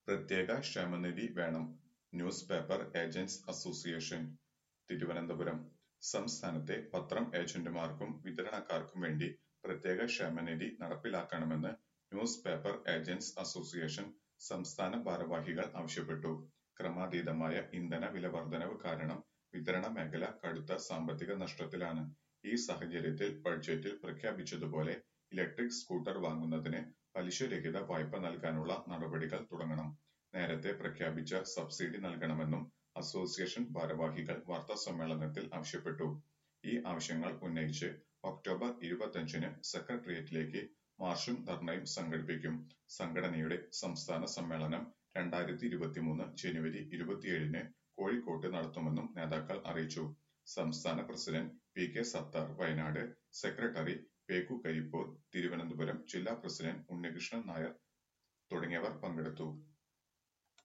പ്രത്യേക ക്ഷേമനിധി വേണം news paper agents association Thiruvananthapuram സംസ്ഥാനത്തെ പത്രം ഏജന്റുമാർക്കും വിതരണക്കാർക്കും വേണ്ടി പ്രത്യേക ക്ഷേമനിധി നടപ്പിലാക്കണമെന്ന് ന്യൂസ് പേപ്പർ ഏജന്റ്സ് അസോസിയേഷൻ സംസ്ഥാന ഭാരവാഹികൾ ആവശ്യപ്പെട്ടു. ക്രമാതീതമായ ഇന്ധന വിലവർധനവ് കാരണം വിതരണ മേഖല കടുത്ത സാമ്പത്തിക നഷ്ടത്തിലാണ്. ഈ സാഹചര്യത്തിൽ ബഡ്ജറ്റിൽ പ്രഖ്യാപിച്ചതുപോലെ ഇലക്ട്രിക് സ്കൂട്ടർ വാങ്ങുന്നതിന് പലിശരഹിത വായ്പ നൽകാനുള്ള നടപടികൾ തുടങ്ങണം. നേരത്തെ പ്രഖ്യാപിച്ച സബ്സിഡി നൽകണമെന്നും അസോസിയേഷൻ ഭാരവാഹികൾ വാർത്താസമ്മേളനത്തിൽ ആവശ്യപ്പെട്ടു. ഈ ആവശ്യങ്ങൾ ഉന്നയിച്ച് ഒക്ടോബർ ഇരുപത്തഞ്ചിന് സെക്രട്ടേറിയറ്റിലേക്ക് മാർച്ചും ധർണയും സംഘടിപ്പിക്കും. സംഘടനയുടെ സംസ്ഥാന സമ്മേളനം രണ്ടായിരത്തി ഇരുപത്തിമൂന്ന് ജനുവരി ഇരുപത്തിയേഴിന് കോഴിക്കോട്ട് നടത്തുമെന്നും നേതാക്കൾ അറിയിച്ചു. സംസ്ഥാന president P K Sathar Wayanad, secretary പേക്കു കരിപ്പൂർ തിരുവനന്തപുരം ജില്ലാ പ്രസിഡന്റ് ഉണ്ണികൃഷ്ണൻ നായർ തുടങ്ങിയവർ പങ്കെടുത്തു.